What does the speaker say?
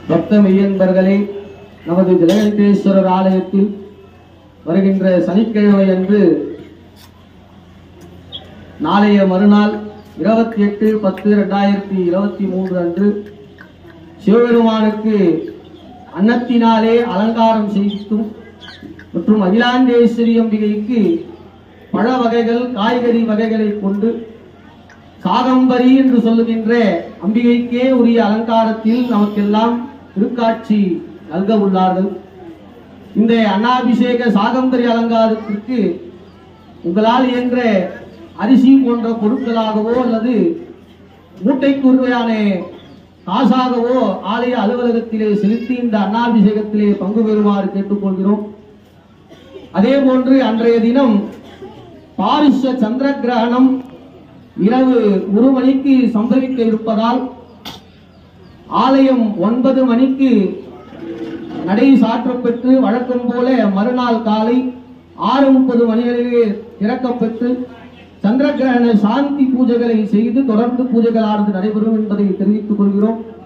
பக்த மெய்யன்பர்களே நமது ஜலகண்டேஸ்வரர் ஆலயத்தில் வருகின்ற சனிக்கிழமை அன்று நாளைய மறுநாள் இருபத்தி எட்டு பத்து ரெண்டாயிரத்தி இருபத்தி மூன்று அன்று சிவபெருமானுக்கு அன்னத்தினாலே அலங்காரம் செய்தும் மற்றும் அகிலாண்டேஸ்வரி அம்பிகைக்கு பழ வகைகள் காய்கறி வகைகளை கொண்டு சாகம்பரி என்று சொல்லுகின்ற அம்பிகைக்கே உரிய அலங்காரத்தில் நமக்கெல்லாம் திருக்காட்சி நல்க உள்ளார்கள் இந்த அன்னாபிஷேக சாகம்பரி அலங்காரத்திற்கு உங்களால் இயன்ற அரிசி போன்ற பொருட்களாகவோ அல்லது மூட்டைக்கு உருவையான காசாகவோ ஆலய அலுவலகத்திலே செலுத்தி இந்த அன்னாபிஷேகத்திலே பங்கு பெறுமாறு கேட்டுக்கொள்கிறோம் அதே போன்று அன்றைய தினம் பாரிஷ சந்திர கிரகணம் இரவு ஒரு மணிக்கு சம்பவிக்க இருப்பதால் ஆலயம் ஒன்பது மணிக்கு நடை சாற்றப்பெற்று வழக்கம் போல மறுநாள் காலை ஆறு முப்பது மணிகளிலே திறக்கப்பெற்று சந்திர கிரகண சாந்தி பூஜைகளை செய்து தொடர்ந்து பூஜைகளானது நடைபெறும் என்பதை தெரிவித்துக் கொள்கிறோம்